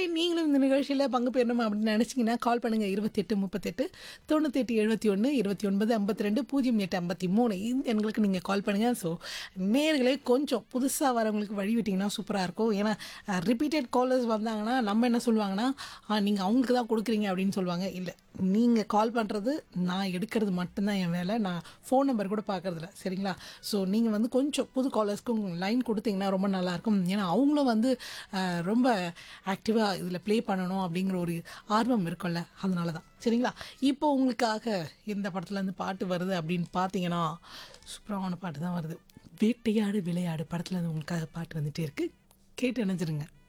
நேர்களே நீங்களும் இந்த நிகழ்ச்சியில் பங்கு பெறணும் அப்படின்னு நினச்சிங்கன்னா கால் பண்ணுங்கள் இருபத்தெட்டு முப்பத்தெட்டு தொண்ணூத்தெட்டு எழுபத்தி ஒன்று இருபத்தி ஒன்பது ஐம்பத்தி ரெண்டு பூஜ்ஜியம் எட்டு ஐம்பத்தி மூணு இந்த எண்களுக்கு நீங்கள் கால் பண்ணுங்கள் ஸோ நேர்களே கொஞ்சம் புதுசாக வரவங்களுக்கு வழி விட்டிங்கன்னா சூப்பராக இருக்கும் ஏன்னா ரிப்பீட்டட் காலர்ஸ் வந்தாங்கன்னா நம்ம என்ன சொல்லுவாங்கன்னா நீங்கள் அவங்களுக்கு தான் கொடுக்குறீங்க அப்படின்னு சொல்லுவாங்க இல்லை நீங்கள் கால் பண்ணுறது நான் எடுக்கிறது மட்டும்தான் என் வேலை நான் ஃபோன் நம்பர் கூட பார்க்கறதில்ல சரிங்களா ஸோ நீங்கள் வந்து கொஞ்சம் புது காலர்ஸ்க்கு லைன் கொடுத்தீங்கன்னா ரொம்ப நல்லாயிருக்கும் ஏன்னா அவங்களும் வந்து அஹ், ரொம்ப ஆக்டிவாக இதில் ப்ளே பண்ணணும் அப்படிங்கிற ஒரு ஆர்வம் இருக்கும்ல அதனால தான் சரிங்களா இப்போ உங்களுக்காக எந்த படத்துலேருந்து பாட்டு வருது அப்படின்னு பார்த்தீங்கன்னா சூப்பரான பாட்டு தான் வருது வேட்டையாடு விளையாடு படத்துலேருந்து உங்களுக்காக பாட்டு வந்துட்டே இருக்குது கேட்டு நினைச்சிருங்க